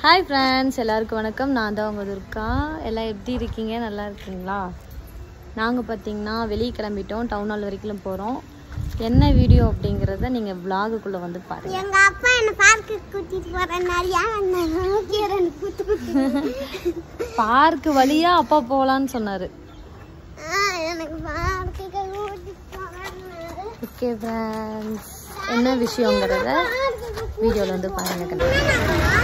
Hi friends எல்லாருக்கும் வணக்கம் நான் தான் உங்கள் துர்கா எல்லாம் எப்படி இருக்கீங்க நல்லா இருக்கீங்களா நாங்கள் பார்த்தீங்கன்னா வெளியே கிளம்பிட்டோம் டவுன் ஹால் வரைக்கும் போகிறோம் என்ன வீடியோ அப்படிங்கிறத நீங்கள் vlog-க்குள்ள வந்து பாருங்கள் எங்க அப்பா என்ன பார்க்கு கூட்டிட்டு போறேன் நிறைய கீரன் கூட்டு கூட்டு பார்க்கு வழியாக அப்பா போகலான்னு சொன்னார் எனக்கு பார்க்கு கூட்டிட்டு போறேன் ஓகே ஃப்ரெண்ட்ஸ் என்ன விஷயங்கிறத வீடியோவில் வந்து பாருங்கள் கண்டிப்பாக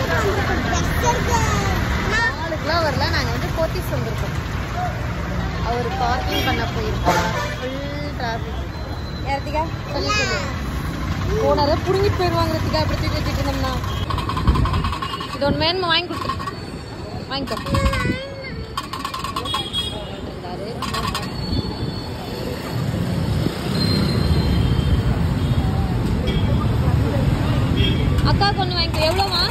நாளுக்குலாம் வரல நாங்கள் வந்து போத்தீஸ் வந்திருக்கோம் அவர் பார்க்கிங் பண்ண போயிருக்கோம் ஃபுல் டிராஃபிக் யாரத்திக்கா சொல்லி சொல்லு போனால புடுங்கிட்டு போயிடுவாங்க ரத்திகா அப்படி தூக்கி வச்சுட்டு இருந்தோம்னா இது ஒன்று வேணுமா வாங்கி கொடுத்து வாங்கிக்கோ இருந்தாரு. அக்கா கொண்டு வாங்கிக்கோ எவ்வளோமா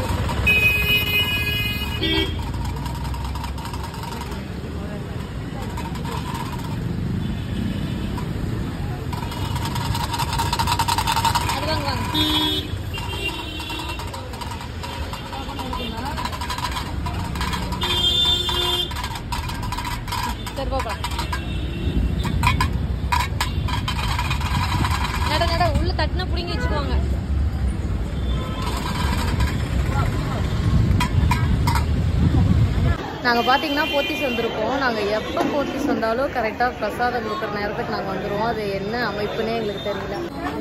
அது வாங்க வாங்க சரி பாப்பா நட நட உள்ள தட்டுனா புடிங்கி வச்சுக்குவாங்க நாங்கள் பார்த்தீங்கன்னா போத்தீஸ் வந்திருக்கோம் நாங்கள் எப்போ போத்தீஸ் வந்தாலும் கரெக்டாக பிரசாதம் கொடுக்குற நேரத்துக்கு நாங்கள் வந்துடுவோம் அது என்ன அமைப்புன்னே எங்களுக்கு தெரியல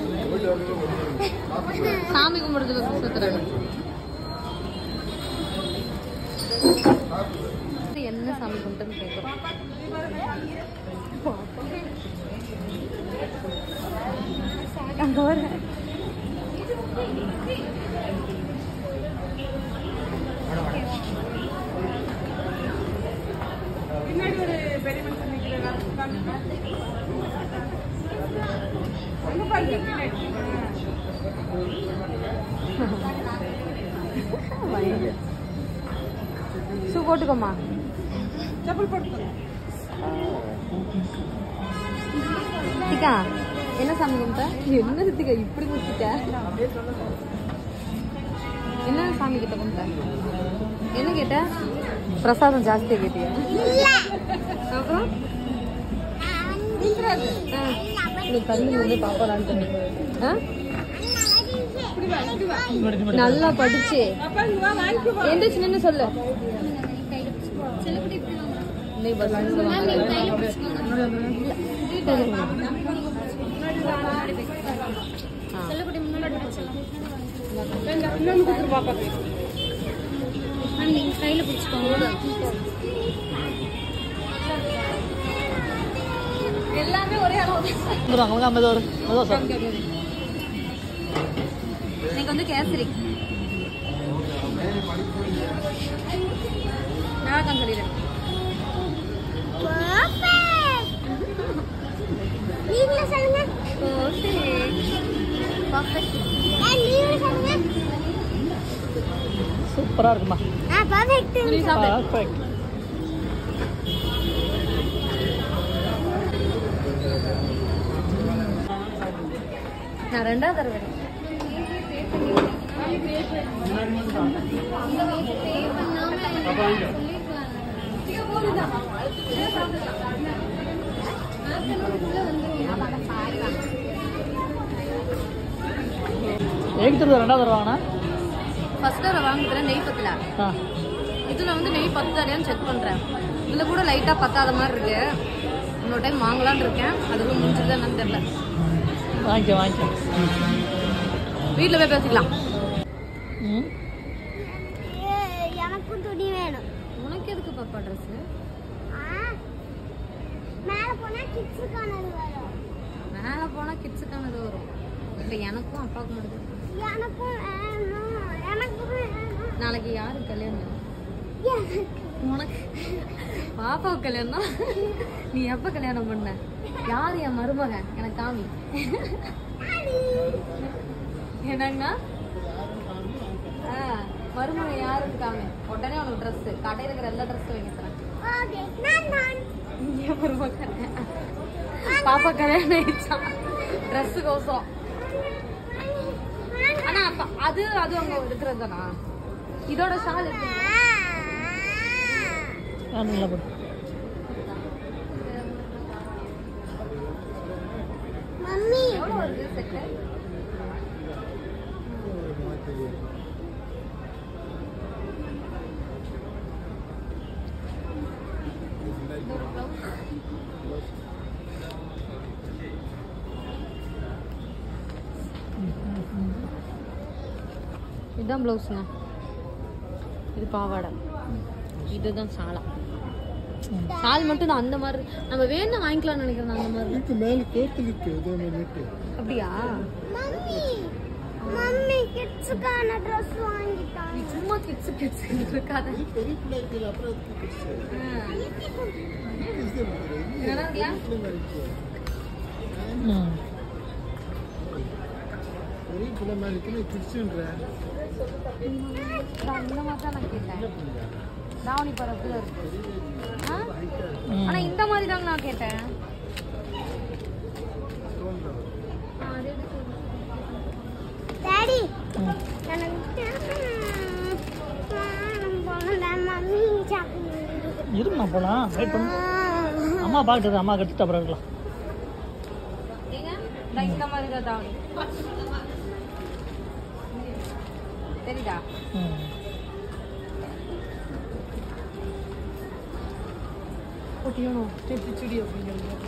சாமி கும்பிடுறதுக்கு சுற்றுறாங்க என்ன சாமி கும்பிட்டுன்னு கேட்குறோம் அங்கே வர ஷூ போட்டுக்கோமா ரித்திகா என்ன சாமி கும்பிட்ட என்ன ரித்திகா இப்படி குத்திட்ட என்ன சாமி கிட்ட கும்பிட்ட என்ன கேட்ட பிரசாதம் ஜாஸ்தியா கேட்டியா அப்புறம் ஆ, இந்த தண்ணி வந்து பாப்பலான்ட்டு ஆ? நல்லா படிச்சு எந்திரிச்சு நின்னு சொல்லு நீ பஸ் கையில பிடிச்சிக்கோங்க எல்லாமே ஒரே அளவு இன்னைக்கு வந்து கேசரி நல்லா இருக்கான்னு சொல்லிடுறேன் நீங்களே சொல்லுங்க பர்ஃபெக்ட் ஏன் நீங்களே சொல்லுங்க சூப்பரா இருக்குமா ஆ பர்ஃபெக்ட் நீ சாப்பிடு பர்ஃபெக்ட் நான் ரெண்டாவது தடவை வரேன். ஏக்கு தருவா ரெண்டாவது தருவாங்கண்ணா ஃபர்ஸ்ட் தடவை வாங்குறதுல நெய் பத்தல ஆ இதுல வந்து நெய் பத்தாடியான்னு செக் பண்றேன் இதுல கூட லைட்டா பத்தாத மாதிரி இருக்கு இன்னொரு டைம் வாங்கலாம்னு இருக்கேன் அதுவும் முடிஞ்சிருதா என்னன்னு தெரியல வாங்கிக்க வாங்கிக்க வீட்ல போய் பேசிக்கலாம் ம் எனக்கும் துணி வேணும் உனக்கு எதுக்கு பாப்பா ட்ரெஸ் ஆ, மேல போனா கிட்ஸுக்கானது வரும் மேல போனா கிட்ஸுக்கானது வரும் இப்ப எனக்கும் அப்பாவுக்கு மட்டும் எனக்கும் வேணும் எனக்கும் வேணும் நாளைக்கு யாரு கல்யாணம் எனக்கு உனக்கு பாப்பாவுக்கு கல்யாணம் நீ எப்ப கல்யாணம் பண்ண யார் என் மருமகன் எனக்கு காமி என்னங்கண்ணா ஆ, மருமகன் யாருக்கு காமி உடனே உனக்கு ட்ரெஸ் கடையில் இருக்கிற எல்லா ட்ரெஸ்ஸும் வாங்கி தரேன் ஓகே நான் நான் என் மருமகன் பாப்பா கல்யாணம் ஆயிடுச்சா ட்ரெஸ்ஸுக்கோசரம் ஆனா அப்ப அது அது அங்க இருக்கிறது தானா இதோட ஷால் எப்படி ஆ நல்லா போடு மம்மி எவ்வளோ வருது செட்டு இதுதான் ப்ளவுஸுங்க இது பாவாடை இதுதான் சாலா சால் மட்டும் தான் அந்த மாதிரி நம்ம வேணும் வாங்கிக்கலாம்னு நினைக்கிறேன் நான் அந்த மாதிரி இதுக்கு மேல கோத்துலுக்கு இதே மாதிரி நெட்டு அப்படியா மம்மி மம்மி கிட்ஸுக்கான ட்ரெஸ் வாங்கிட்டாங்க நீ சும்மா கிட்ஸு கிட்ஸ் இருக்காத பெரிய பிள்ளைக்கு அப்புறம் அதுக்கு கிட்ஸ் நல்லா இருக்கியா ம் பெரிய பிள்ளை மாதிரி இருக்கு கிட்ஸ்ன்ற நான் இந்த மாதிரி தான் நான் கேட்டேன் தாவணி பரப்பு இருக்கு ஆ? ம். ஆனா இந்த மாதிரி தாங்க நான் கேட்டேன் டாடி ம் எனக்கு மம்மி சாப்பிடுங்க இருமா போலாம் வெயிட் பண்ணு அம்மா பார்த்துட்டு அம்மா கட்டிட்டு அப்புறம் இருக்கலாம் ஏங்க இந்த இந்த மாதிரி தான் தாவணி தெரியுதா ம் பொட்டியணும் செடி அப்படிங்கிறது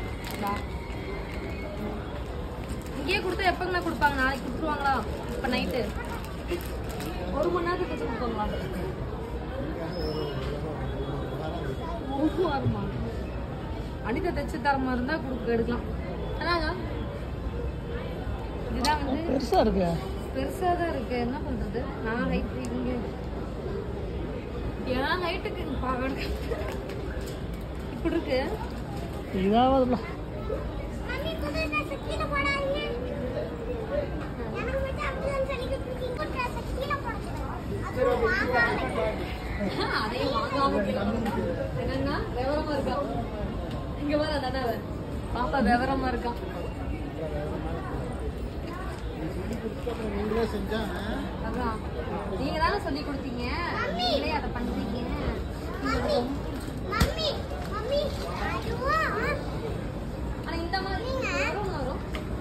இங்கேயே கொடுத்தா எப்பங்கண்ணா கொடுப்பாங்க நாளைக்கு கொடுத்துருவாங்களா இப்போ நைட்டு ஒரு மணி நேரத்துக்கு வச்சு கொடுப்பாங்களா ஒரு வாரமா அனிதா தைச்சு தர மாதிரி இருந்தா கொடுக்க எடுக்கலாம் அதாங்க இதுதான் வந்து பெருசா இருக்கு பெருசா தான் இருக்கு என்ன பண்றது நான் ஹைட் இங்க என் ஹைட்டுக்கு பாவாடை இப்படி இருக்கு இதாவதுல மம்மி புது ட்ரெஸ் கீழே போடாதீங்க எனக்கு மட்டும் அப்படிதான் சொல்லி கொடுத்தீங்க ட்ரெஸ் கீழே போடக்கூடாது அது வாங்காம அதையும் வாங்காம போயிட்டாங்க. என்னன்னா விவரமா இருக்கா இங்க வர தானே பாப்பா விவரமா இருக்கான் நீங்களே செஞ்சா அதான் நீங்க தானே சொல்லி கொடுத்தீங்க நீங்களே அதை பண்றீங்க மம்மி மம்மி மம்மி அதுவா ஆனா இந்த மாதிரி வரும் வரும்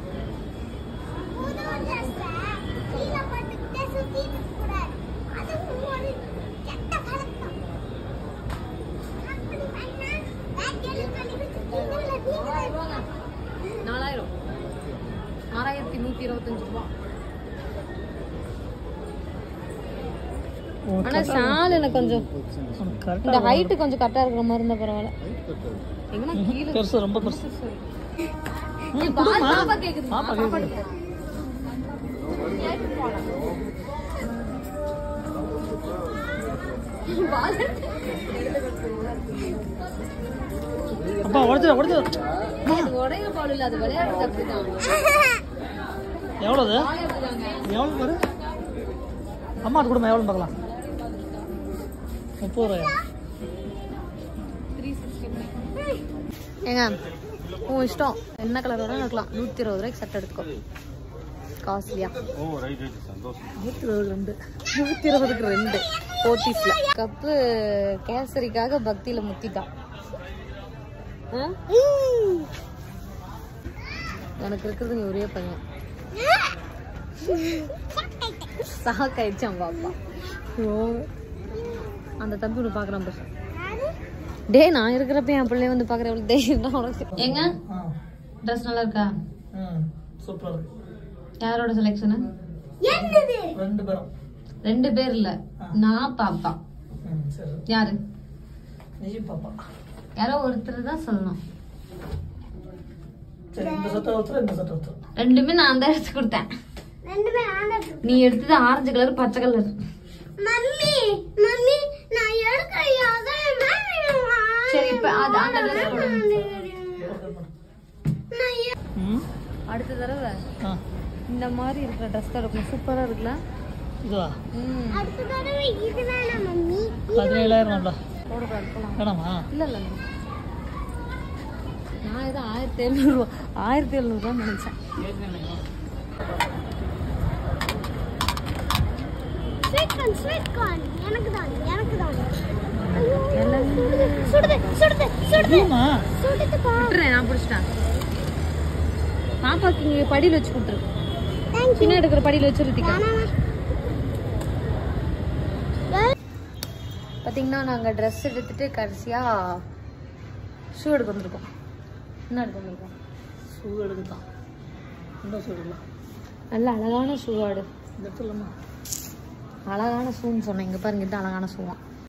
புது ட்ரெஸ் கீழே போட்டுக்கிட்டே சுத்திட்டு கூடாது அது ஒரு கெட்ட பழக்கம் அப்படி பண்ணா வேட்டையில சொல்லி கொடுத்தீங்கல்ல ஆறாயிரம் ரூபாங்க நாலாயிரம் ஆறாயிரத்தி நூத்தி இருபத்தஞ்சு ரூபா ஆனா ஷால் எனக்கு கொஞ்சம் இந்த கரெக்டாக ஹைட்டு கொஞ்சம் கரெக்டா இருக்கிற மாதிரி இருந்தா பரவாயில்ல எங்கன்னா கீழே பெருசு ரொம்ப பெருசு இங்க பால் பாப்பா கேக்குது பாப்பா பாப்பா கேக்குது. கேக்குது. ஏத்து போலாம். பால் அப்பா உடச்சிட உடச்சிட அது உடையிற பால் இல்ல அது விளையாட்டு தப்பு தான் எவ்வளோது பால் எடுத்துக்காங்க எவ்வளோ பாரு அம்மா அது கொடுமா எவ்வளோ பார்க்கலாம் முப்பது ரூபாயா ஏங்க உன் இஷ்டம் என்ன கலர் வேணா இருக்கலாம் நூத்தி இருபது ரூபாய்க்கு சட்டை எடுத்துக்கோ காஸ்ட்லியா நூத்தி இருபது ரெண்டு நூத்தி இருபதுக்கு ரெண்டு போத்தீஸ்ல கப்பு கேசரிக்காக பக்தியில முத்திட்டான் ஆ? எனக்கு இருக்கிறது நீ ஒரே பையன் சாக்காயிடுச்சான் பாப்பா ஐயோ அந்த தம்பி ஒன்று பார்க்குறான் பாரு டே நான் இருக்கிறப்ப என் பிள்ளைய வந்து பார்க்குற எவ்வளோ தைரியம் தான் உனக்கு ஏங்க ஆ ட்ரெஸ் நல்லா இருக்கா ம் சூப்பராக இருக்கு யாரோட செலெக்ஷனு என்னது ரெண்டு பேரும் ரெண்டு பேர் இல்ல நான் பாப்பா ம் சரி யாரு நீயும் பாப்பா யாரோ ஒருத்தர் தான் சொல்லணும் சரி இந்த சட்டை ஒருத்தர் இந்த சட்டை ஒருத்தர் ரெண்டுமே நான் தான் எடுத்து கொடுத்தேன் ரெண்டுமே ஆண்டது நீ எடுத்தது ஆரஞ்சு கலர் பச்சை கலர் மம்மி மம்மி நான் எடுக்கிறியா அதான் சரி இப்ப அது அந்த ட்ரெஸ் போடு நான் எ- ம் அடுத்த தடவை ஆ இந்த மாதிரி இருக்கிற ட்ரெஸ் தான் இருக்கும் சூப்பரா இருக்குல்ல இதுவா ம் அடுத்த தடவை இது வேணாம் மம்மி பதினேழாயிரம்ல போடக்கூடாது போலாம் வேணாமா இல்ல இல்ல இல்ல. நான் ஏதோ ஆயிரத்தி எழுநூறுவா ஆயிரத்தி எழுநூறுவா நினைச்சேன் ஸ்வீட் கார்ன் ஸ்வீட் கார்ன் எனக்கு தான் எனக்கு தான் ஐயோ சுடுது சுடுது சுடுது சுடுது ஏம்மா சுடுதுப்பா விட்டுறேன் நான் பிடிச்சிட்டேன் பாப்பாக்கு இங்கே படியில் வச்சு கொடுத்துரு தேங்க் சின்ன எடுக்கிற படியில் வச்சு ரித்திகா பார்த்தீங்கன்னா நாங்கள் ட்ரெஸ் எடுத்துட்டு கடைசியாக ஷூ எடுக்க வந்திருக்கோம் என்ன எடுக்க வந்திருக்கோம் ஷூ எடுக்குதான் இந்த ஷூ எடுக்கலாம் நல்ல அழகான ஷூ ஆடு இந்த இடத்துலமா அழகான ஷூன்னு சொன்னேன் இங்கே பாருங்க இது அழகான ஷூவான்